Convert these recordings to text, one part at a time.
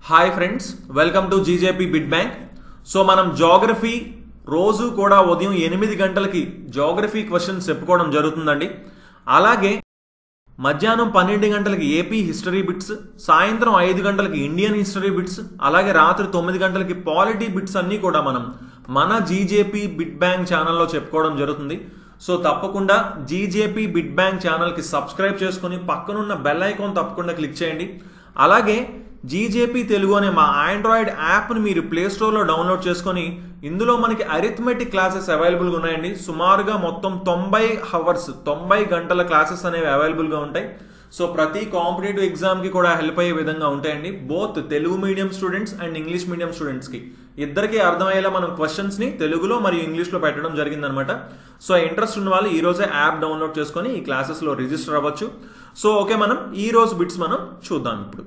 Hi friends welcome to GJP bit bank so మనం geography రోజు కూడా ఉదయం ఎనిమిది గంటలకి జాగ్రఫీ క్వశ్చన్స్ చెప్పుకోవడం జరుగుతుందండి అలాగే మధ్యాహ్నం పన్నెండు గంటలకి ఏపీ హిస్టరీ బిట్స్ సాయంత్రం ఐదు గంటలకి ఇండియన్ హిస్టరీ బిట్స్ అలాగే రాత్రి తొమ్మిది గంటలకి పాలిటీ బిట్స్ అన్నీ కూడా మనం మన జీజేపీ బిట్ బ్యాంక్ ఛానల్లో చెప్పుకోవడం జరుగుతుంది సో తప్పకుండా జీజేపీ బిట్ బ్యాంక్ ఛానల్కి సబ్స్క్రైబ్ చేసుకుని పక్కనున్న బెల్ ఐకాన్ తప్పకుండా క్లిక్ చేయండి అలాగే జీజేపీ తెలుగు అనే మా ఆండ్రాయిడ్ యాప్ని మీరు ప్లే స్టోర్లో డౌన్లోడ్ చేసుకొని ఇందులో మనకి అరిథమెటిక్ క్లాసెస్ అవైలబుల్గా ఉన్నాయండి సుమారుగా మొత్తం తొంభై హవర్స్ తొంభై గంటల క్లాసెస్ అనేవి అవైలబుల్గా ఉంటాయి సో ప్రతి కాంపిటేటివ్ ఎగ్జామ్కి కూడా హెల్ప్ అయ్యే విధంగా ఉంటాయండి both Telugu medium students and English medium స్టూడెంట్స్కి ఇద్దరికి అర్థమయ్యేలా మనం క్వశ్చన్స్ని తెలుగులో మరియు ఇంగ్లీష్లో పెట్టడం జరిగిందనమాట సో ఇంట్రెస్ట్ ఉన్న వాళ్ళు ఈ రోజే యాప్ డౌన్లోడ్ చేసుకొని ఈ క్లాసెస్లో రిజిస్టర్ అవ్వచ్చు సో ఓకే మనం ఈ రోజు బిట్స్ మనం చూద్దాం ఇప్పుడు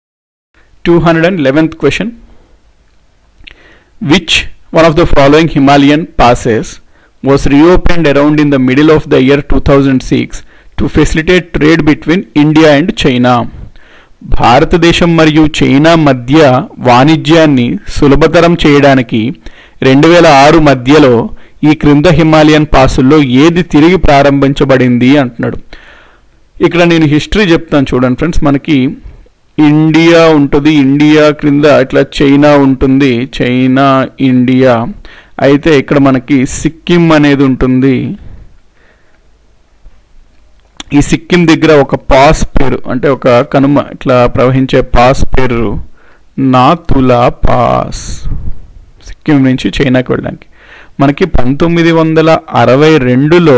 211th question which one of the following himalayan passes was reopened around in the middle of the year 2006 to facilitate trade between india and china భారతదేశం మరియు చైనా మధ్య వాణిజ్యాన్ని సులభతరం చేయడానికి రెండు వేల ఆరు మధ్యలో ఈ క్రింద హిమాలయన్ పాసుల్లో ఏది తిరిగి ప్రారంభించబడింది అంటున్నాడు ఇక్కడ నేను హిస్టరీ చెప్తాను చూడండి ఫ్రెండ్స్ మనకి ఇండియా ఉంటుంది ఇండియా క్రింద ఇట్లా చైనా ఉంటుంది చైనా ఇండియా అయితే ఇక్కడ మనకి సిక్కిం అనేది ఉంటుంది ఈ సిక్కిం దగ్గర ఒక పాస్ పేరు అంటే ఒక కనుమ ఇట్లా ప్రవహించే పాస్ పేరు నాతులా పాస్ సిక్కిం నుంచి చైనాకి వెళ్ళడానికి మనకి పంతొమ్మిది వందల అరవై రెండులో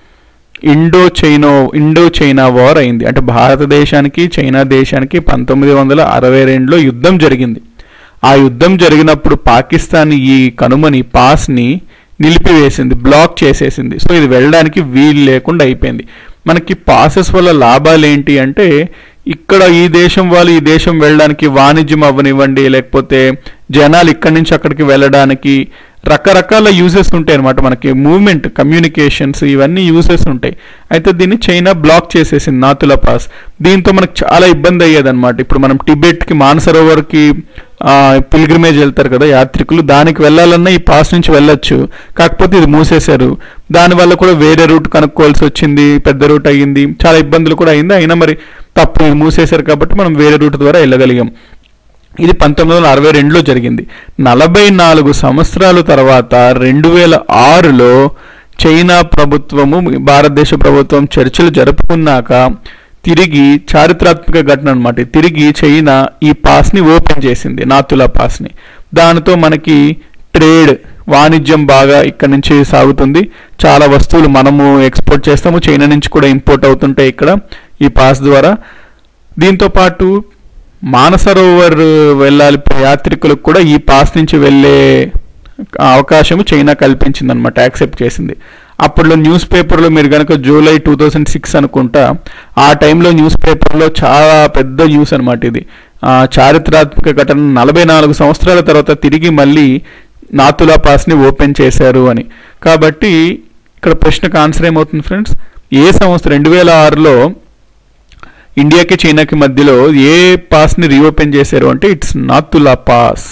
Indo Chino Indo China war అయింది అంటే భారతదేశానికి చైనా దేశానికి పంతొమ్మిది వందల అరవై రెండులో యుద్ధం జరిగింది ఆ యుద్ధం జరిగినప్పుడు పాకిస్తాన్ ఈ కనుమని పాస్ని నిలిపివేసింది బ్లాక్ చేసేసింది సో ఇది వెళ్ళడానికి వీలు లేకుండా అయిపోయింది మనకి పాసెస్ వల్ల లాభాలు ఏంటి అంటే ఇక్కడ ఈ దేశం వాళ్ళు ఈ దేశం వెళ్ళడానికి వాణిజ్యం అవ్వనివ్వండి లేకపోతే జనాలు ఇక్కడి నుంచి అక్కడికి వెళ్ళడానికి రకరకాల యూజెస్ ఉంటాయి అనమాట మనకి మూవ్మెంట్ కమ్యూనికేషన్స్ ఇవన్నీ యూజెస్ ఉంటాయి అయితే దీన్ని చైనా బ్లాక్ చేసేసింది నాతుల పాస్ దీంతో మనకు చాలా ఇబ్బంది అయ్యేదన్నమాట ఇప్పుడు మనం టిబెట్కి మానసరోవర్కి పిల్గ్రిమేజ్ వెళ్తారు కదా యాత్రికులు దానికి వెళ్ళాలన్నా ఈ పాస్ నుంచి వెళ్ళొచ్చు కాకపోతే ఇది మూసేశారు దానివల్ల కూడా వేరే రూట్ కనుక్కోవాల్సి వచ్చింది పెద్ద రూట్ అయ్యింది చాలా ఇబ్బందులు కూడా అయింది అయినా మరి తప్పు ఇది మూసేశారు కాబట్టి మనం వేరే రూట్ ద్వారా వెళ్ళగలిగాం ఇది పంతొమ్మిది వందల అరవై రెండులో జరిగింది నలభై నాలుగు సంవత్సరాల తర్వాత రెండు వేల ఆరులో చైనా ప్రభుత్వము భారతదేశ ప్రభుత్వం చర్చలు జరుపుకున్నాక తిరిగి చారిత్రాత్మక ఘటన అనమాట తిరిగి చైనా ఈ పాస్ని ఓపెన్ చేసింది నాతులా పాస్ని దానితో మనకి ట్రేడ్ వాణిజ్యం బాగా ఇక్కడ నుంచి సాగుతుంది చాలా వస్తువులు మనము ఎక్స్పోర్ట్ చేస్తాము చైనా నుంచి కూడా ఇంపోర్ట్ అవుతుంటాయి ఇక్కడ ఈ పాస్ ద్వారా దీంతో పాటు మానసరోవర్ వెళ్ళాలి యాత్రికులకు కూడా ఈ పాస్ నుంచి వెళ్ళే అవకాశం చైనా కల్పించింది అనమాట యాక్సెప్ట్ చేసింది అప్పట్లో న్యూస్ పేపర్లో మీరు కనుక జూలై టూ థౌజండ్ సిక్స్ అనుకుంటా ఆ టైంలో న్యూస్ పేపర్లో చాలా పెద్ద న్యూస్ అనమాట ఇది చారిత్రాత్మక ఘటన నలభై నాలుగు సంవత్సరాల తర్వాత తిరిగి మళ్ళీ నాతులా పాస్ని ఓపెన్ చేశారు అని కాబట్టి ఇక్కడ ప్రశ్నకు ఆన్సర్ ఏమవుతుంది ఫ్రెండ్స్ ఏ సంవత్సరం రెండు వేల ఆరులో ఇండియాకి చైనాకి మధ్యలో ఏ పాస్ని రీఓపెన్ చేశారు అంటే it's Nathula pass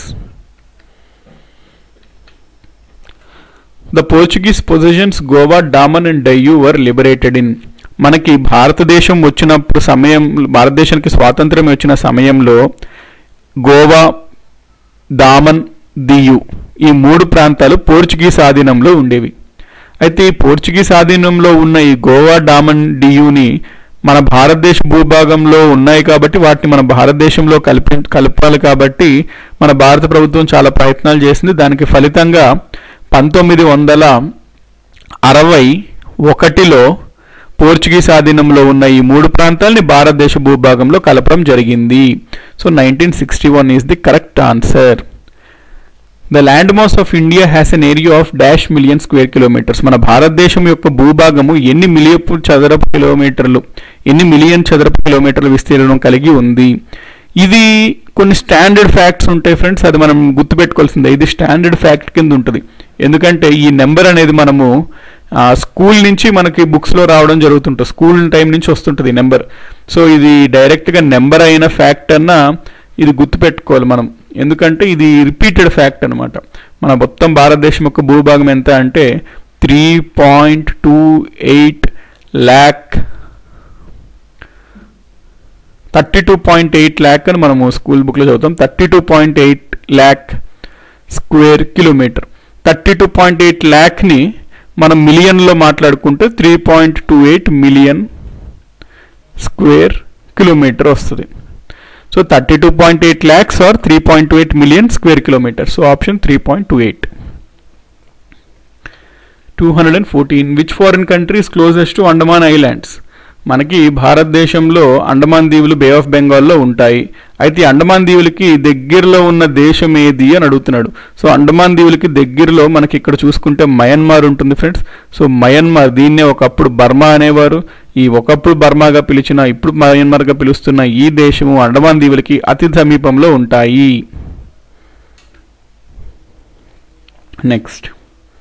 the Portuguese positions Goa Daman and Diu were liberated in మనకి భారతదేశం వచ్చినప్పుడు సమయం భారతదేశానికి స్వాతంత్రం వచ్చిన సమయంలో గోవా దామన్ దియు ఈ మూడు ప్రాంతాలు పోర్చుగీస్ ఆధీనంలో ఉండేవి అయితే ఈ పోర్చుగీస్ ఆధీనంలో ఉన్న ఈ గోవా డామన్ డియుని మన భారతదేశ భూభాగంలో ఉన్నాయి కాబట్టి వాటిని మన భారతదేశంలో కలిపి కలపాలి కాబట్టి మన భారత ప్రభుత్వం చాలా ప్రయత్నాలు చేసింది దానికి ఫలితంగా పంతొమ్మిది వందల అరవై ఒకటిలో పోర్చుగీస్ ఆధీనంలో ఉన్న ఈ మూడు ప్రాంతాలని భారతదేశ భూభాగంలో కలపడం జరిగింది so nineteen sixty one is the correct answer the land mass of India has an area of dash million square kilometres మన భారతదేశం యొక్క భూభాగము ఎన్ని మిలియపు చదరపు కిలోమీటర్లు ఎన్ని మిలియన్ చదరపు కిలోమీటర్ల విస్తీర్ణం కలిగి ఉంది ఇది కొన్ని స్టాండర్డ్ ఫ్యాక్ట్స్ ఉంటాయి ఫ్రెండ్స్ అది మనం గుర్తుపెట్టుకోవాల్సిందే ఇది స్టాండర్డ్ ఫ్యాక్ట్ కింద ఉంటుంది ఎందుకంటే ఈ నెంబర్ అనేది మనము స్కూల్ నుంచి మనకి బుక్స్లో రావడం జరుగుతుంటుంది స్కూల్ టైం నుంచి వస్తుంటుంది నెంబర్ సో ఇది డైరెక్ట్గా నెంబర్ అయిన ఫ్యాక్ట్ అన్న ఇది గుర్తుపెట్టుకోవాలి మనం ఎందుకంటే ఇది రిపీటెడ్ ఫ్యాక్ట్ అనమాట మన మొత్తం భారతదేశం యొక్క భూభాగం ఎంత అంటే three point two eight lakh thirty two point eight lakh అని మనము స్కూల్ బుక్లో చదువుతాం thirty two point eight lakh square kilometre thirty two point eight ల్యాక్ని మనం మిలియన్లో మాట్లాడుకుంటే three point two eight million square kilometre వస్తుంది so thirty two point eight lakhs or three point two eight million square kilometre so option three point two eight two hundred and fourteen which foreign countries closest to Andaman islands మనకి భారతదేశంలో అండమాన్ దీవులు బే of బెంగాల్లో ఉంటాయి అయితే ఈ అండమాన్ దీవులకి దగ్గరలో ఉన్న దేశం ఏది అని అడుగుతున్నాడు సో అండమాన్ దీవులకి దగ్గరలో మనకి ఇక్కడ చూసుకుంటే మయన్మార్ ఉంటుంది ఫ్రెండ్స్ సో మయన్మార్ దీన్నే ఒకప్పుడు బర్మా అనేవారు ఈ ఒకప్పుడు బర్మాగా పిలిచిన ఇప్పుడు మయన్మార్గా పిలుస్తున్న ఈ దేశము అండమాన్ దీవులకి అతి సమీపంలో ఉంటాయి next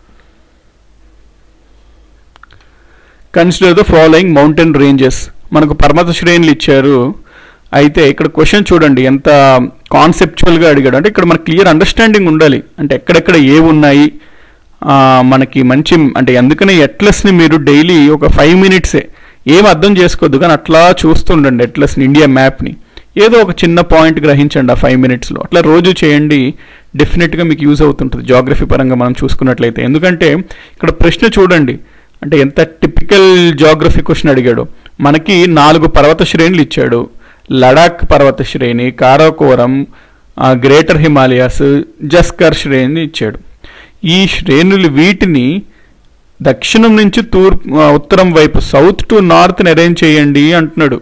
consider the following mountain ranges మనకు పర్వత శ్రేణులు ఇచ్చారు అయితే ఇక్కడ క్వశ్చన్ చూడండి ఎంత కాన్సెప్చువల్గా అడిగాడు అంటే ఇక్కడ మనకు క్లియర్ అండర్స్టాండింగ్ ఉండాలి అంటే ఎక్కడెక్కడ ఏ ఉన్నాయి ఆ, మనకి మంచి అంటే అందుకనే ఎట్లస్ని మీరు డైలీ ఒక ఫైవ్ మినిట్సే ఏం అర్థం చేసుకోవద్దు కానీ అట్లా చూస్తుండండి ఎట్లస్ని ఇండియా మ్యాప్ని ఏదో ఒక చిన్న పాయింట్ గ్రహించండి ఆ ఫైవ్ మినిట్స్లో అట్లా రోజు చేయండి డెఫినెట్గా మీకు యూజ్ అవుతుంటుంది జాగ్రఫీ పరంగా మనం చూసుకున్నట్లయితే ఎందుకంటే ఇక్కడ ప్రశ్న చూడండి అంటే ఎంత టిపికల్ జాగ్రఫీ క్వశ్చన్ అడిగాడు మనకి నాలుగు పర్వత శ్రేణులు ఇచ్చాడు లడాక్ పర్వత శ్రేణి కారాకోరం ఆ, గ్రేటర్ హిమాలయాస్ జస్కర్ శ్రేణి ఇచ్చాడు ఈ శ్రేణులు వీటిని దక్షిణం నుంచి తూర్పు ఆ, ఉత్తరం వైపు సౌత్ టు నార్త్ని అరేంజ్ చేయండి అంటున్నాడు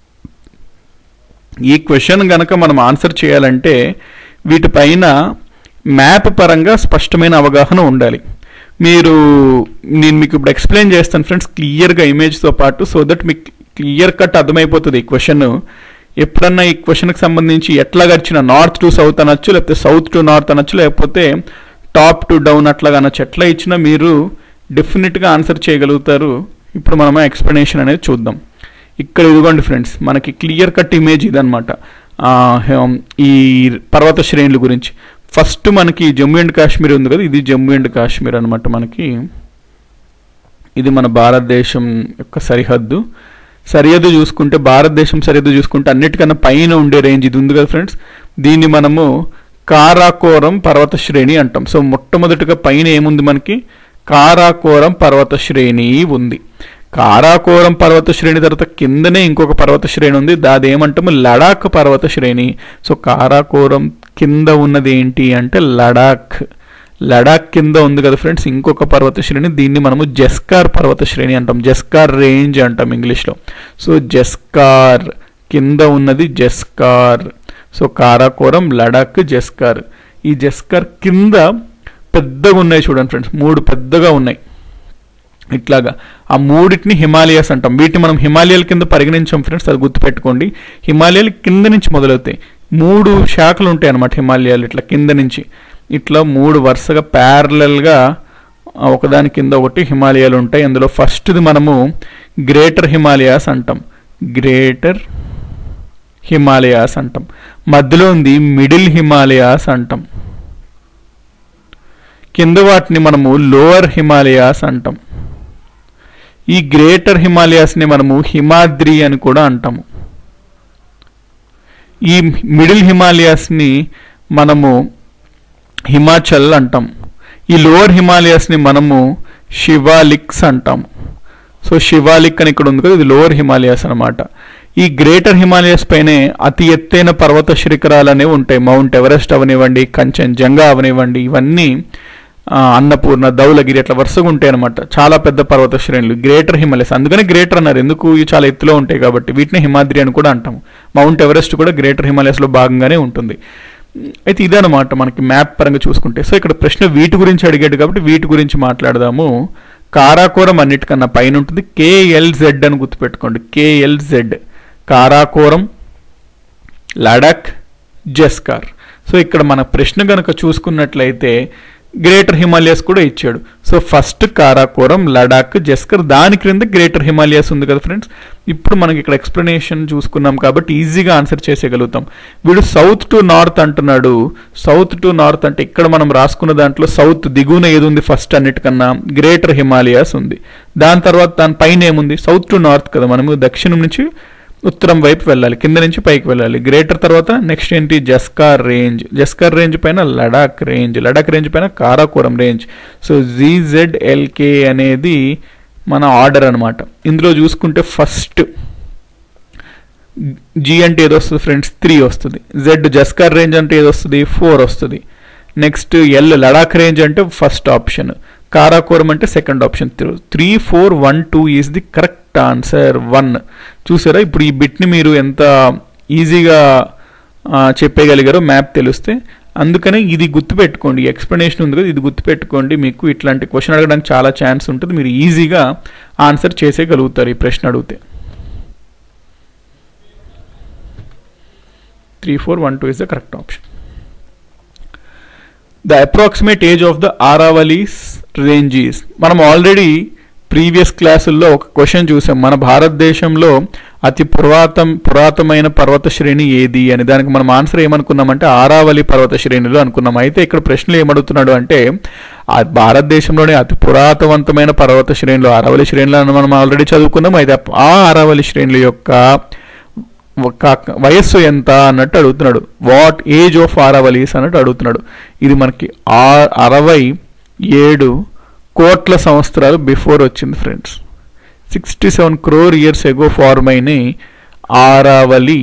ఈ క్వశ్చన్ గనక మనం ఆన్సర్ చేయాలంటే వీటిపైన మ్యాప్ పరంగా స్పష్టమైన అవగాహన ఉండాలి మీరు నేను మీకు ఇప్పుడు ఎక్స్ప్లెయిన్ చేస్తాను ఫ్రెండ్స్ క్లియర్గా ఇమేజ్తో పాటు సో దట్ మీకు క్లియర్ కట్ అర్థమైపోతుంది ఈ క్వశ్చన్ ఎప్పుడన్నా ఈ క్వశ్చన్కి సంబంధించి ఎట్లా గడిచిన నార్త్ టు సౌత్ అనొచ్చు లేకపోతే సౌత్ టు నార్త్ అనొచ్చు లేకపోతే టాప్ టు డౌన్ అట్లాగా అనొచ్చు ఎట్లా ఇచ్చినా మీరు డెఫినెట్గా ఆన్సర్ చేయగలుగుతారు ఇప్పుడు మనం ఎక్స్ప్లెనేషన్ అనేది చూద్దాం ఇక్కడ ఇదిగోండి ఫ్రెండ్స్ మనకి క్లియర్ కట్ ఇమేజ్ ఇదనమాట ఈ పర్వత శ్రేణుల గురించి ఫస్ట్ మనకి జమ్మూ అండ్ కాశ్మీర్ ఉంది కదా ఇది జమ్మూ అండ్ కాశ్మీర్ అనమాట మనకి ఇది మన భారతదేశం యొక్క సరిహద్దు సరిహద్దు చూసుకుంటే భారతదేశం సరిహద్దు చూసుకుంటే అన్నిటికన్నా పైన ఉండే రేంజ్ ఇది ఉంది కదా ఫ్రెండ్స్ దీన్ని మనము కారాకోరం పర్వత శ్రేణి అంటాం సో మొట్టమొదటిగా పైన ఏముంది మనకి కారాకోరం పర్వత శ్రేణి ఉంది కారాకోరం పర్వత శ్రేణి తర్వాత కిందనే ఇంకొక పర్వత శ్రేణి ఉంది దాది ఏమంటాము లడాక్ పర్వత శ్రేణి సో కారాకోరం కింద ఉన్నది ఏంటి అంటే లడాక్ లడాక్ కింద ఉంది కదా ఫ్రెండ్స్ ఇంకొక పర్వత శ్రేణి దీన్ని మనము జస్కార్ పర్వత శ్రేణి అంటాం జస్కార్ రేంజ్ అంటాం ఇంగ్లీష్లో సో జస్కార్ కింద ఉన్నది జస్కార్ సో కారాకోరం లడాక్ జస్కార్ ఈ జస్కార్ కింద పెద్దగా ఉన్నాయి చూడండి ఫ్రెండ్స్ మూడు పెద్దగా ఉన్నాయి ఇట్లాగా ఆ మూడింటిని హిమాలయాస్ అంటాం వీటిని మనం హిమాలయాల కింద పరిగణించాం ఫ్రెండ్స్ అది గుర్తుపెట్టుకోండి హిమాలయాలు కింద నుంచి మొదలవుతాయి మూడు శాఖలు ఉంటాయి అన్నమాట హిమాలయాలు ఇట్లా కింద నుంచి ఇట్లా మూడు వరుసగా ప్యారలల్గా ఒకదాని కింద ఒకటి హిమాలయాలు ఉంటాయి అందులో ఫస్ట్ది మనము గ్రేటర్ హిమాలయాస్ అంటాం గ్రేటర్ హిమాలయాస్ అంటాం మధ్యలో ఉంది మిడిల్ హిమాలయాస్ అంటాం కింద వాటిని మనము లోవర్ హిమాలయాస్ అంటాం ఈ గ్రేటర్ హిమాలయాస్ని మనము హిమాద్రి అని కూడా అంటాము ఈ మిడిల్ హిమాలయాస్ని మనము హిమాచల్ అంటాం ఈ లోవర్ హిమాలయాస్ని మనము శివాలిక్స్ అంటాం సో శివాలిక్ అని ఇక్కడ ఉంది కదా ఇది లోవర్ హిమాలయాస్ అనమాట ఈ గ్రేటర్ హిమాలయస్ పైనే అతి ఎత్తైన పర్వత శిఖరాలు అనేవి ఉంటాయి మౌంట్ ఎవరెస్ట్ అవనివ్వండి కంచన్జంగా అవనివ్వండి ఇవన్నీ ఆ, అన్నపూర్ణ ధౌలగిరి అట్లా వరుసగా ఉంటాయి అనమాట చాలా పెద్ద పర్వత శ్రేణులు గ్రేటర్ హిమాలయస్ అందుకనే గ్రేటర్ అన్నారు ఎందుకు ఇవి చాలా ఎత్తులో ఉంటాయి కాబట్టి వీటిని హిమాద్రి అని కూడా అంటాము మౌంట్ ఎవరెస్ట్ కూడా గ్రేటర్ హిమాలయస్లో భాగంగానే ఉంటుంది అయితే ఇదనమాట మనకి మ్యాప్ పరంగా చూసుకుంటే సో ఇక్కడ ప్రశ్న వీటి గురించి అడిగాడు కాబట్టి వీటి గురించి మాట్లాడదాము కారాకోరం అన్నిటికన్నా పైన ఉంటుంది కేఎల్జెడ్ అని గుర్తుపెట్టుకోండి కేఎల్జెడ్ కారాకోరం లడాక్ జస్కార్ సో ఇక్కడ మన ప్రశ్న కనుక చూసుకున్నట్లయితే గ్రేటర్ హిమాలయస్ కూడా ఇచ్చాడు సో ఫస్ట్ కారాకోరం లడాక్ జస్కర్ దాని క్రింద గ్రేటర్ హిమాలయస్ ఉంది కదా ఫ్రెండ్స్ ఇప్పుడు మనకి ఇక్కడ ఎక్స్ప్లెనేషన్ చూసుకున్నాం కాబట్టి ఈజీగా ఆన్సర్ చేసేయగలుగుతాం వీడు సౌత్ టు నార్త్ అంటున్నాడు సౌత్ టు నార్త్ అంటే ఇక్కడ మనం రాసుకున్న దాంట్లో సౌత్ దిగువన ఏది ఉంది ఫస్ట్ అన్నిటికన్నా గ్రేటర్ హిమాలయాస్ ఉంది దాని తర్వాత దాని పైన ఏముంది సౌత్ టు నార్త్ కదా మనము దక్షిణం నుంచి ఉత్తరం వైపు వెళ్ళాలి కింద నుంచి పైకి వెళ్ళాలి గ్రేటర్ తర్వాత నెక్స్ట్ ఏంటి జస్కార్ రేంజ్ జస్కార్ రేంజ్ పైన లడాక్ రేంజ్ లడాక్ రేంజ్ పైన కారాకోరం రేంజ్ సో ఎల్కే అనేది మన ఆర్డర్ అనమాట ఇందులో చూసుకుంటే ఫస్ట్ జీ అంటే ఏది వస్తుంది ఫ్రెండ్స్ త్రీ వస్తుంది జెడ్ జస్కార్ రేంజ్ అంటే ఏది వస్తుంది ఫోర్ వస్తుంది నెక్స్ట్ ఎల్ లడాక్ రేంజ్ అంటే ఫస్ట్ ఆప్షన్ కారాకోరం అంటే second option three four one two is the correct answer one చూసారా ఇప్పుడు ఈ బిట్ని మీరు ఎంత ఈజీగా ఆ, చెప్పేయగలిగారో మ్యాప్ తెలిస్తే అందుకనే ఇది గుర్తుపెట్టుకోండి ఎక్స్ప్లెనేషన్ ఉంది కదా ఇది గుర్తుపెట్టుకోండి మీకు ఇట్లాంటి క్వశ్చన్ అడగడానికి చాలా ఛాన్స్ ఉంటుంది మీరు ఈజీగా ఆన్సర్ చేసేయగలుగుతారు ఈ ప్రశ్న అడిగితే three four one two is the correct option the approximate age of the Aravallis ranges మనం ఆల్రెడీ ప్రీవియస్ క్లాసుల్లో ఒక క్వశ్చన్ చూసాం మన భారతదేశంలో అతి పురాతం పురాతనమైన పర్వత శ్రేణి ఏది అని దానికి మనం ఆన్సర్ ఏమనుకున్నామంటే ఆరావళి పర్వత శ్రేణులు అనుకున్నాం అయితే ఇక్కడ ప్రశ్నలు ఏమడుగుతున్నాడు అంటే ఆ భారతదేశంలోనే అతి పురాతనవంతమైన పర్వత శ్రేణులు ఆరావళి శ్రేణులు అని మనం ఆల్రెడీ చదువుకున్నాం అయితే ఆ ఆరావళి శ్రేణుల యొక్క ఒక వయస్సు ఎంత అన్నట్టు అడుగుతున్నాడు వాట్ ఏజ్ ఆఫ్ ఆరవలీస్ అన్నట్టు అడుగుతున్నాడు ఇది మనకి ఆ అరవై ఏడు కోట్ల సంవత్సరాలు బిఫోర్ వచ్చింది friends sixty seven crore years ago form అయిన Aravalli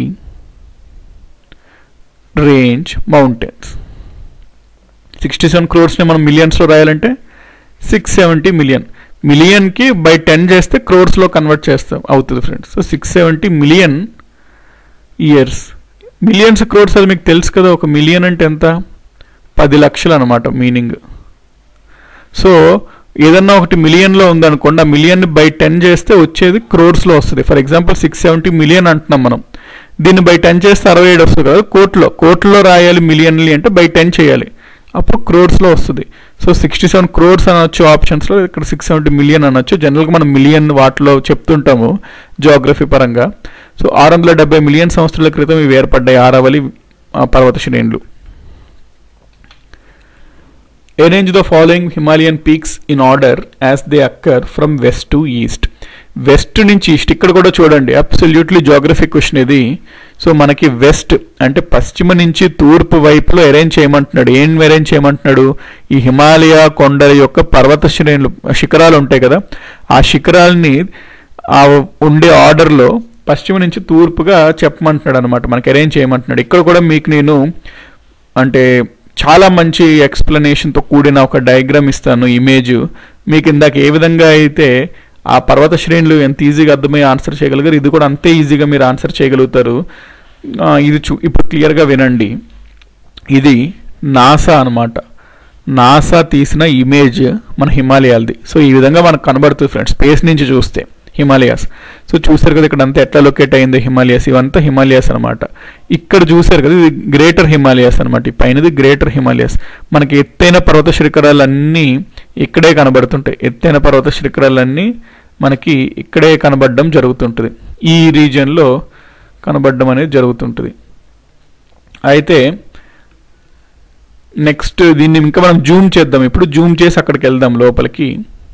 range mountains sixty seven క్రోర్స్ని మనం మిలియన్స్లో రాయాలంటే సిక్స్ సెవెంటీ మిలియన్ మిలియన్కి బై టెన్ చేస్తే క్రోర్స్లో కన్వర్ట్ చేస్తాం అవుతుంది friends so six seventy million years millions crores అది మీకు తెలుసు కదా ఒక మిలియన్ అంటే ఎంత పది లక్షలు అనమాట మీనింగ్ సో ఏదన్నా ఒకటి మిలియన్లో ఉందనుకోండి ఆ మిలియన్ బై టెన్ చేస్తే వచ్చేది క్రోర్స్లో వస్తుంది for example six seventy million అంటున్నాం మనం దీన్ని బై టెన్ చేస్తే అరవై ఏడు వస్తుంది కదా కోట్లో కోట్లో రాయాలి మిలియన్లీ అంటే బై టెన్ చేయాలి అప్పుడు క్రోర్స్లో వస్తుంది సో సిక్స్టీ సెవెన్ క్రోర్స్ అనొచ్చు ఆప్షన్స్లో ఇక్కడ సిక్స్ సెవెంటీ మిలియన్ అనొచ్చు జనరల్గా మనం మిలియన్ వాటిలో చెప్తుంటాము జోగ్రఫీ పరంగా సో ఆరు వందల డెబ్బై మిలియన్ సంవత్సరాల క్రితం ఇవి ఏర్పడ్డాయి ఆరవలి ఆ, పర్వత శ్రేణులు Arrange the following Himalayan peaks in order as they occur from west to east. West నుంచి ఈస్ట్ ఇక్కడ కూడా చూడండి అబ్సల్యూట్లీ జోగ్రఫీ క్వశ్చన్ ఇది సో మనకి వెస్ట్ అంటే పశ్చిమ నుంచి తూర్పు వైపులో అరేంజ్ చేయమంటున్నాడు ఏం అరేంజ్ చేయమంటున్నాడు ఈ హిమాలయ కొండల యొక్క పర్వత శ్రేణులు శిఖరాలు ఉంటాయి కదా ఆ శిఖరాల్ని ఆ ఉండే ఆర్డర్లో పశ్చిమ నుంచి తూర్పుగా చెప్పమంటున్నాడు అనమాట మనకి అరేంజ్ చేయమంటున్నాడు ఇక్కడ కూడా మీకు నేను అంటే చాలా మంచి ఎక్స్ప్లెనేషన్తో కూడిన ఒక డయాగ్రామ్ ఇస్తాను ఇమేజ్ మీకు ఇందాక ఏ విధంగా అయితే ఆ పర్వత శ్రేణులు ఎంత ఈజీగా అర్థమయ్యి ఆన్సర్ చేయగలిగారు ఇది కూడా అంతే ఈజీగా మీరు ఆన్సర్ చేయగలుగుతారు ఆ, ఇది చూ ఇప్పుడు క్లియర్గా వినండి ఇది నాసా అన్నమాట నాసా తీసిన ఇమేజ్ మన హిమాలయాలది సో ఈ విధంగా మనకు కనబడుతుంది ఫ్రెండ్స్ స్పేస్ నుంచి చూస్తే హిమాలయాస్ సో చూసారు కదా ఇక్కడ అంతా ఎట్లా లొకేట్ అయింది హిమాలయాస్ ఇవంతా హిమాలయాస్ అనమాట ఇక్కడ చూసారు కదా ఇది గ్రేటర్ హిమాలయాస్ అనమాట ఈ పైనది గ్రేటర్ హిమాలయాస్ మనకి ఎత్తైన పర్వత శిఖరాలన్నీ ఇక్కడే కనబడుతుంటాయి ఎత్తైన పర్వత శిఖరాలన్నీ మనకి ఇక్కడే కనబడడం జరుగుతుంటుంది ఈ రీజియన్లో కనబడడం అనేది జరుగుతుంటుంది అయితే నెక్స్ట్ దీన్ని ఇంకా మనం జూమ్ చేద్దాం ఇప్పుడు జూమ్ చేసి అక్కడికి వెళ్దాం లోపలికి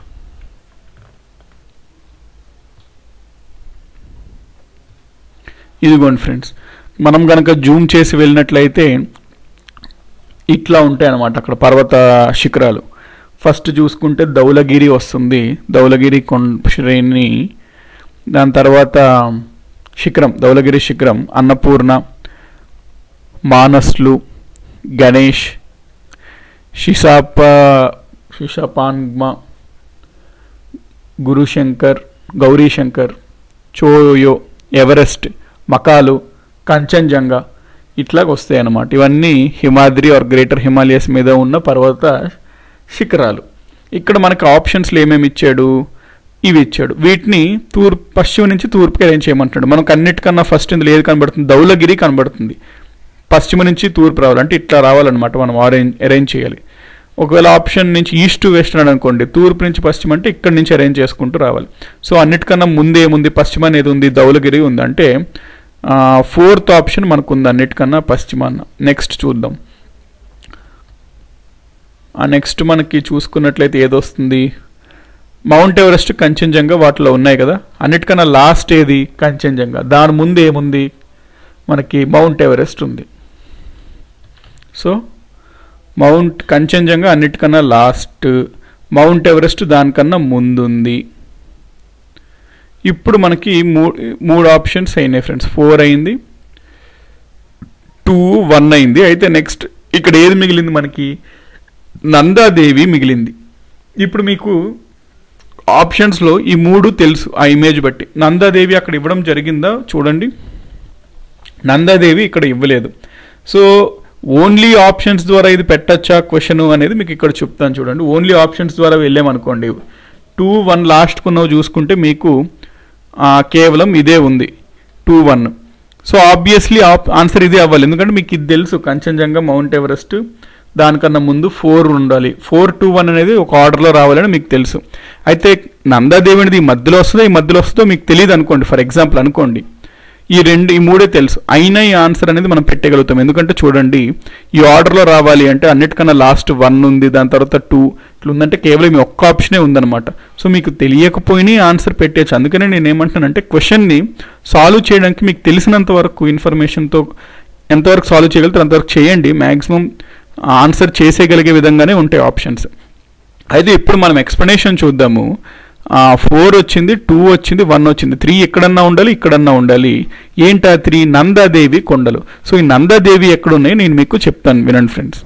ఇదిగోండి ఫ్రెండ్స్ మనం కనుక జూమ్ చేసి వెళ్ళినట్లయితే ఇట్లా ఉంటాయి అన్నమాట అక్కడ పర్వత శిఖరాలు ఫస్ట్ చూసుకుంటే ధౌలగిరి వస్తుంది ధౌలగిరి కొండ శ్రేణి దాని తర్వాత శిఖరం ధౌలగిరి శిఖరం అన్నపూర్ణ మానస్లు గణేష్ శిశాప శిషాపాన్గ్మ గురుశంకర్ గౌరీశంకర్ చోయో ఎవరెస్ట్ మకాలు కంచన్జంగా ఇట్లాగ వస్తాయి అన్నమాట ఇవన్నీ హిమాద్రి ఆర్ గ్రేటర్ హిమాలయస్ మీద ఉన్న పర్వత శిఖరాలు ఇక్కడ మనకు ఆప్షన్స్లో ఏమేమి ఇచ్చాడు ఇవి ఇచ్చాడు వీటిని తూర్పు పశ్చిమ నుంచి తూర్పుకి అరేంజ్ చేయమంటున్నాడు మనకు అన్నిటికన్నా ఫస్ట్ ఇందులో ఏది కనబడుతుంది ధౌలగిరి కనబడుతుంది పశ్చిమ నుంచి తూర్పు రావాలి అంటే ఇట్లా రావాలన్నమాట మనం అరేంజ్ అరేంజ్ చేయాలి ఒకవేళ ఆప్షన్ నుంచి ఈస్ట్ వెస్ట్ అని అనుకోండి తూర్పు నుంచి పశ్చిమ అంటే ఇక్కడ నుంచి అరేంజ్ చేసుకుంటూ రావాలి సో అన్నిటికన్నా ముందే ఏముంది పశ్చిమ అనేది ఉంది ధౌలగిరి ఉంది అంటే ఫోర్త్ ఆప్షన్ మనకు ఉంది అన్నిటికన్నా పశ్చిమాన నెక్స్ట్ చూద్దాం ఆ నెక్స్ట్ మనకి చూసుకున్నట్లయితే ఏదొస్తుంది మౌంట్ ఎవరెస్ట్ కంచన్జంగా వాటిలో ఉన్నాయి కదా అన్నిటికన్నా లాస్ట్ ఏది కంచన్జంగా దాని ముందు ఏముంది మనకి మౌంట్ ఎవరెస్ట్ ఉంది సో మౌంట్ కంచన్జంగా అన్నిటికన్నా లాస్ట్ మౌంట్ ఎవరెస్ట్ దానికన్నా ముందుంది ఇప్పుడు మనకి మూ మూడు ఆప్షన్స్ అయినాయి ఫ్రెండ్స్ ఫోర్ అయింది టూ వన్ అయింది అయితే నెక్స్ట్ ఇక్కడ ఏది మిగిలింది మనకి నందాదేవి మిగిలింది ఇప్పుడు మీకు ఆప్షన్స్లో ఈ మూడు తెలుసు ఆ ఇమేజ్ బట్టి నందాదేవి అక్కడ ఇవ్వడం జరిగిందా చూడండి నందాదేవి ఇక్కడ ఇవ్వలేదు సో ఓన్లీ ఆప్షన్స్ ద్వారా ఇది పెట్టచ్చా క్వశ్చన్ అనేది మీకు ఇక్కడ చెప్తాను చూడండి ఓన్లీ ఆప్షన్స్ ద్వారా వెళ్ళామనుకోండి టూ వన్ లాస్ట్కున్నవి చూసుకుంటే మీకు ఆ, కేవలం ఇదే ఉంది two one so obviously answer ఇదే అవ్వాలి ఎందుకంటే మీకు ఇది తెలుసు కంచన్జంగా మౌంట్ ఎవరెస్ట్ దానికన్నా ముందు ఫోర్ ఉండాలి ఫోర్ టూ వన్ అనేది ఒక ఆర్డర్లో రావాలని మీకు తెలుసు అయితే నందాదేవినిది ఈ మధ్యలో వస్తుందో ఈ మధ్యలో వస్తుందో మీకు తెలియదు అనుకోండి ఫర్ ఎగ్జాంపుల్ అనుకోండి ఈ రెండు ఈ మూడే తెలుసు అయినా ఈ ఆన్సర్ అనేది మనం పెట్టగలుగుతాం ఎందుకంటే చూడండి ఈ ఆర్డర్లో రావాలి అంటే అన్నిటికన్నా లాస్ట్ వన్ ఉంది దాని తర్వాత టూ ఇట్లా ఉందంటే కేవలం ఈ ఒక్క ఆప్షనే ఉందన్నమాట సో మీకు తెలియకపోయినా ఆన్సర్ పెట్టేయచ్చు అందుకనే నేను ఏమంటున్నానంటే క్వశ్చన్ని సాల్వ్ చేయడానికి మీకు తెలిసినంత వరకు ఇన్ఫర్మేషన్తో ఎంతవరకు సాల్వ్ చేయగలుగుతారు అంతవరకు చేయండి మ్యాక్సిమం ఆన్సర్ చేసేయగలిగే విధంగానే ఉంటాయి ఆప్షన్స్ అయితే ఇప్పుడు మనం ఎక్స్ప్లెనేషన్ చూద్దాము ఫోర్ వచ్చింది టూ వచ్చింది వన్ వచ్చింది త్రీ ఎక్కడన్నా ఉండాలి ఇక్కడన్నా ఉండాలి ఏంటా త్రీ నందాదేవి కొండలు సో ఈ నందాదేవి ఎక్కడున్నాయి నేను మీకు చెప్తాను వినండి ఫ్రెండ్స్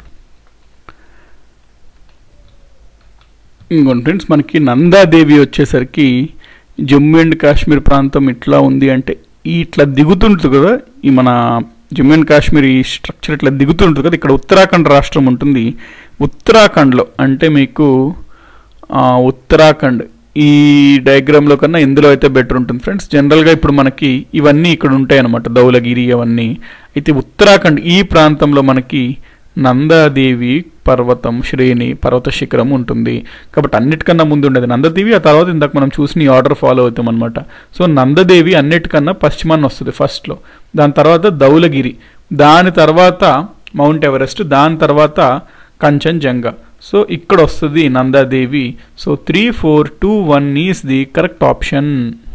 ఇంకోండి ఫ్రెండ్స్ మనకి నందాదేవి వచ్చేసరికి జమ్మూ అండ్ కాశ్మీర్ ప్రాంతం ఇట్లా ఉంది అంటే ఈ ఇట్లా దిగుతుంటుంది కదా ఈ మన జమ్మూ అండ్ కాశ్మీర్ ఈ స్ట్రక్చర్ ఇట్లా దిగుతుంటుంది కదా ఇక్కడ ఉత్తరాఖండ్ రాష్ట్రం ఉంటుంది ఉత్తరాఖండ్లో అంటే మీకు ఆ, ఉత్తరాఖండ్ ఈ డయాగ్రామ్లో కన్నా ఇందులో అయితే బెటర్ ఉంటుంది ఫ్రెండ్స్ జనరల్గా ఇప్పుడు మనకి ఇవన్నీ ఇక్కడ ఉంటాయి అన్నమాట ధౌలగిరి అవన్నీ అయితే ఉత్తరాఖండ్ ఈ ప్రాంతంలో మనకి నందాదేవి పర్వతం శ్రేణి పర్వత శిఖరం ఉంటుంది కాబట్టి అన్నిటికన్నా ముందు ఉండేది నందదేవి ఆ తర్వాత ఇందాక మనం చూసిన ఈ ఆర్డర్ ఫాలో అవుతాం అనమాట సో నందదేవి అన్నిటికన్నా పశ్చిమాన్ని వస్తుంది ఫస్ట్లో దాని తర్వాత ధౌలగిరి దాని తర్వాత మౌంట్ ఎవరెస్ట్ దాని తర్వాత కంచన్జంగా సో ఇక్కడ వస్తుంది Nanda Devi so three four two one is the correct option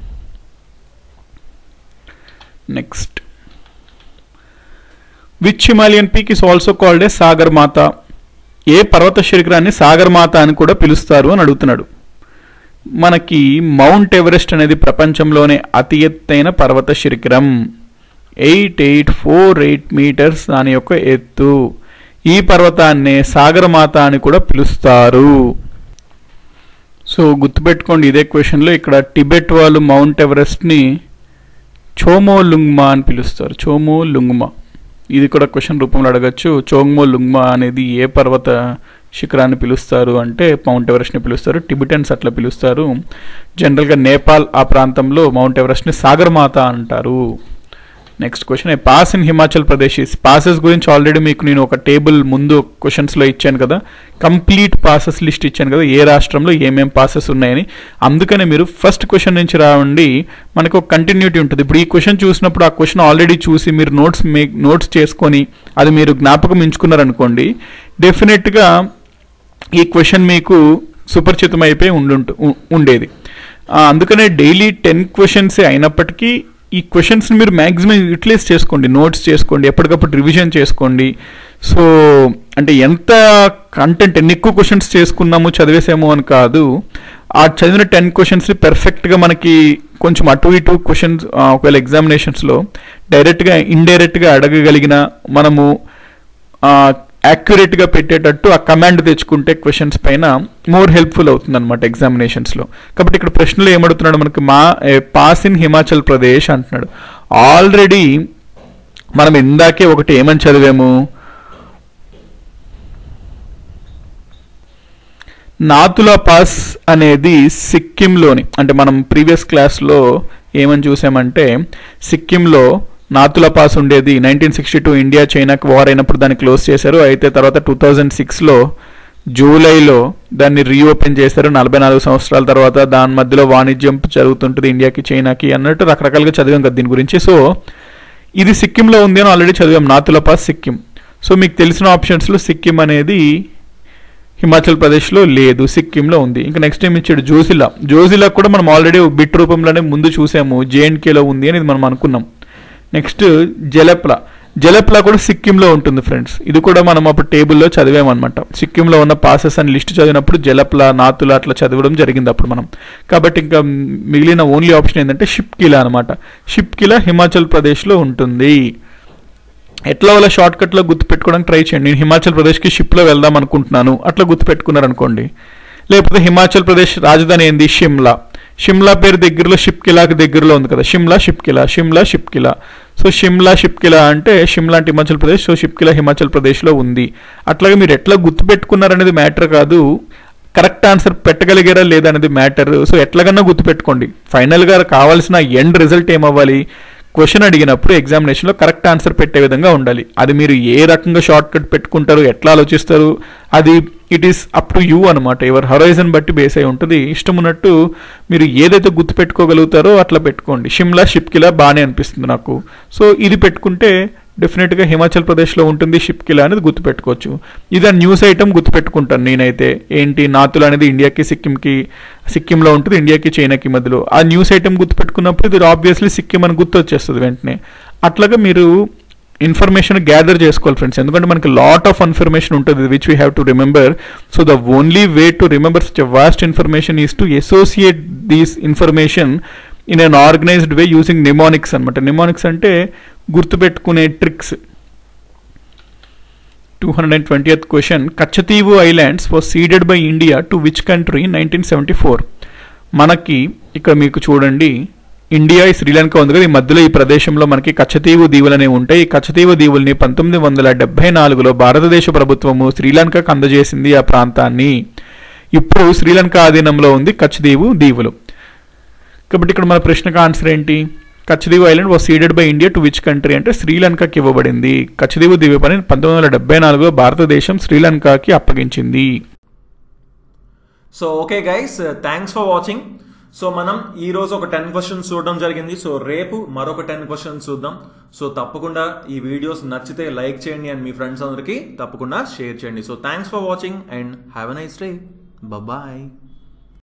next which Himalayan peak is also called a Sagarmatha a పర్వత శిఖరాన్ని సాగర్ మాత అని కూడా పిలుస్తారు అని అడుగుతున్నాడు మనకి మౌంట్ ఎవరెస్ట్ అనేది ప్రపంచంలోనే అతి ఎత్తైన పర్వత శిఖరం eight eight four eight metres దాని యొక్క ఎత్తు ఈ పర్వతాన్ని సాగరమాత అని కూడా పిలుస్తారు సో గుర్తుపెట్టుకోండి ఇదే క్వశ్చన్లో ఇక్కడ టిబెట్ వాళ్ళు మౌంట్ ఎవరెస్ట్ని చోమో లుంగ్మా అని పిలుస్తారు చోమో లుంగ్మా ఇది కూడా క్వశ్చన్ రూపంలో అడగచ్చు చోంగ్మో లుంగ్మా అనేది ఏ పర్వత శిఖరాన్ని పిలుస్తారు అంటే మౌంట్ ఎవరెస్ట్ని పిలుస్తారు టిబిటన్స్ అట్లా పిలుస్తారు జనరల్గా నేపాల్ ఆ ప్రాంతంలో మౌంట్ ఎవరెస్ట్ని సాగర్మాత అంటారు next question pass in Himachal Pradesh passes గురించి ఆల్రెడీ మీకు నేను ఒక టేబుల్ ముందు క్వశ్చన్స్లో ఇచ్చాను కదా కంప్లీట్ పాసెస్ లిస్ట్ ఇచ్చాను కదా ఏ రాష్ట్రంలో ఏమేం పాసెస్ ఉన్నాయని అందుకనే మీరు ఫస్ట్ క్వశ్చన్ నుంచి రావండి మనకు ఒక కంటిన్యూటీ ఉంటుంది ఇప్పుడు ఈ క్వశ్చన్ చూసినప్పుడు ఆ క్వశ్చన్ ఆల్రెడీ చూసి మీరు నోట్స్ మే నోట్స్ చేసుకొని అది మీరు జ్ఞాపకం ఎంచుకున్నారనుకోండి డెఫినెట్గా ఈ క్వశ్చన్ మీకు సుపరిచితం అయిపోయి ఉండుంటు ఉ- ఉండేది ఆ, అందుకనే డైలీ టెన్ క్వశ్చన్సే అయినప్పటికీ ఈ క్వశ్చన్స్ని మీరు మ్యాక్సిమం యూటిలైజ్ చేసుకోండి నోట్స్ చేసుకోండి ఎప్పటికప్పుడు రివిజన్ చేసుకోండి సో అంటే ఎంత కంటెంట్ ఎన్ని ఎక్కువ క్వశ్చన్స్ చేసుకున్నాము చదివేసాము అని కాదు ఆ చదివిన టెన్ క్వశ్చన్స్ని పెర్ఫెక్ట్గా మనకి కొంచెం అటు ఇటు క్వశ్చన్స్ ఒకవేళ ఎగ్జామినేషన్స్లో డైరెక్ట్గా ఇండైరెక్ట్గా అడగగలిగిన మనము యాక్యురేట్గా పెట్టేటట్టు ఆ కమాండ్ తెచ్చుకుంటే క్వశ్చన్స్ పైన మోర్ హెల్ప్ఫుల్ అవుతుంది అనమాట ఎగ్జామినేషన్స్లో కాబట్టి ఇక్కడ ప్రశ్నలో ఏమడుతున్నాడు మనకి మా పాస్ ఇన్ హిమాచల్ ప్రదేశ్ అంటున్నాడు ఆల్రెడీ మనం ఇందాకే ఒకటి ఏమని చదివాము నాతులా పాస్ అనేది సిక్కింలోని అంటే మనం ప్రీవియస్ క్లాస్లో ఏమని చూసామంటే సిక్కింలో నాతులా పాస్ ఉండేది నైన్టీన్ సిక్స్టీ టూ ఇండియా చైనాకి వార్ అయినప్పుడు దాన్ని క్లోజ్ చేశారు అయితే తర్వాత టూ థౌజండ్ సిక్స్లో జూలైలో దాన్ని రీఓపెన్ చేశారు నలభై నాలుగు సంవత్సరాల తర్వాత దాని మధ్యలో వాణిజ్యం జరుగుతుంటుంది ఇండియాకి చైనాకి అన్నట్టు రకరకాలుగా చదివాం కదా దీని గురించి సో ఇది సిక్కింలో ఉంది అని ఆల్రెడీ చదివాం నాతుల పాస్ సిక్కిం సో మీకు తెలిసిన ఆప్షన్స్లో సిక్కిం అనేది హిమాచల్ ప్రదేశ్లో లేదు సిక్కింలో ఉంది ఇంకా నెక్స్ట్ టైం ఇచ్చాడు జోజిలా జోజిలా కూడా మనం ఆల్రెడీ బిట్ రూపంలోనే ముందు చూసాము జేఎన్కేలో ఉంది అని ఇది మనం అనుకున్నాం నెక్స్ట్ జలప్లా జలప్లా కూడా సిక్కింలో ఉంటుంది ఫ్రెండ్స్ ఇది కూడా మనం అప్పుడు టేబుల్లో చదివామన్నమాట సిక్కింలో ఉన్న పాసెస్ అని లిస్ట్ చదివినప్పుడు జలప్లా నాతులా అట్లా చదవడం జరిగింది అప్పుడు మనం కాబట్టి ఇంకా మిగిలిన ఓన్లీ ఆప్షన్ ఏంటంటే షిప్కిలా అనమాట షిప్కిలా హిమాచల్ ప్రదేశ్లో ఉంటుంది ఎట్లా వాళ్ళ షార్ట్ కట్లో గుర్తుపెట్టుకోవడానికి ట్రై చేయండి నేను హిమాచల్ ప్రదేశ్కి షిప్లో వెళ్దాం అనుకుంటున్నాను అట్లా గుర్తుపెట్టుకున్నారు అనుకోండి లేకపోతే హిమాచల్ ప్రదేశ్ రాజధాని ఏంది షిమ్లా షిమ్లా పేరు దగ్గరలో షిప్కిలాకి దగ్గరలో ఉంది కదా షిమ్లా షిప్కిలా షిమ్లా షిప్కిలా సో షిమ్లా షిప్కిలా అంటే షిమ్లా అంటే హిమాచల్ ప్రదేశ్ సో షిప్కిలా హిమాచల్ ప్రదేశ్లో ఉంది అట్లాగే మీరు ఎట్లా గుర్తుపెట్టుకున్నారనేది మ్యాటర్ కాదు కరెక్ట్ ఆన్సర్ పెట్టగలిగారా లేదా అనేది మ్యాటర్ సో ఎట్లాగన్నా గుర్తుపెట్టుకోండి ఫైనల్గా కావాల్సిన ఎండ్ రిజల్ట్ ఏమవ్వాలి క్వశ్చన్ అడిగినప్పుడు ఎగ్జామినేషన్లో కరెక్ట్ ఆన్సర్ పెట్టే విధంగా ఉండాలి అది మీరు ఏ రకంగా షార్ట్ కట్ పెట్టుకుంటారు ఎట్లా ఆలోచిస్తారు అది it is up to you అనమాట ఎవరి హొరైజన్ బట్టి బేస్ అయి ఉంటుంది ఇష్టం ఉన్నట్టు మీరు ఏదైతే గుర్తు పెట్టుకోగలుగుతారో అట్లా పెట్టుకోండి షిమ్లా షిప్కిలా బాగానే అనిపిస్తుంది నాకు సో ఇది పెట్టుకుంటే డెఫినెట్గా హిమాచల్ ప్రదేశ్లో ఉంటుంది షిప్కిలా అనేది గుర్తుపెట్టుకోవచ్చు ఇది ఆ న్యూస్ ఐటమ్ గుర్తుపెట్టుకుంటాను నేనైతే ఏంటి నాతులు అనేది ఇండియాకి సిక్కింకి సిక్కింలో ఉంటుంది ఇండియాకి చైనాకి మధ్యలో ఆ న్యూస్ ఐటమ్ గుర్తుపెట్టుకున్నప్పుడు ఇది ఆబ్వియస్లీ సిక్కిం అని గుర్తు వచ్చేస్తుంది వెంటనే అట్లాగా మీరు ఇన్ఫర్మేషన్ గ్యాదర్ చేసుకోవాలి ఫ్రెండ్స్ ఎందుకంటే మనకి లాట్ ఆఫ్ ఇన్ఫర్మేషన్ ఉంటుంది which we have to remember so the only way to remember such vast information is to associate these information in an organised way using mnemonics అనమాట mnemonics అంటే గుర్తుపెట్టుకునే tricks two hundred and twenty question Kachchatheevu islands was ceded by India to which country nineteen seventy four మనకి ఇక్కడ మీకు చూడండి India ఈ శ్రీలంక ఉంది కదా ఈ మధ్యలో ఈ ప్రదేశంలో మనకి కచ్చతీవు దీవులు అనేవి ఉంటాయి ఈ కచ్చతీవు దీవుల్ని పంతొమ్మిది వందల డెబ్బై నాలుగులో భారతదేశ ప్రభుత్వము శ్రీలంకకు అందజేసింది ఆ ప్రాంతాన్ని ఇప్పుడు శ్రీలంక ఆధీనంలో ఉంది కచ్చతీవు దీవులు కాబట్టి ఇక్కడ మన ప్రశ్నకు ఆన్సర్ ఏంటి Kachchatheevu island was ceded by India to which country అంటే శ్రీలంకకి ఇవ్వబడింది కచ్చదీవు ద్వీపని పంతొమ్మిది వందల డెబ్బై నాలుగులో భారతదేశం శ్రీలంకకి అప్పగించింది so okay guys thanks for watching so మనం ఈ రోజు ఒక టెన్ క్వశ్చన్స్ చూడడం జరిగింది సో రేపు మరొక టెన్ క్వశ్చన్స్ చూద్దాం సో తప్పకుండా ఈ వీడియోస్ నచ్చితే లైక్ చేయండి అండ్ మీ ఫ్రెండ్స్ అందరికీ తప్పకుండా షేర్ చేయండి so thanks for watching and have a nice day bye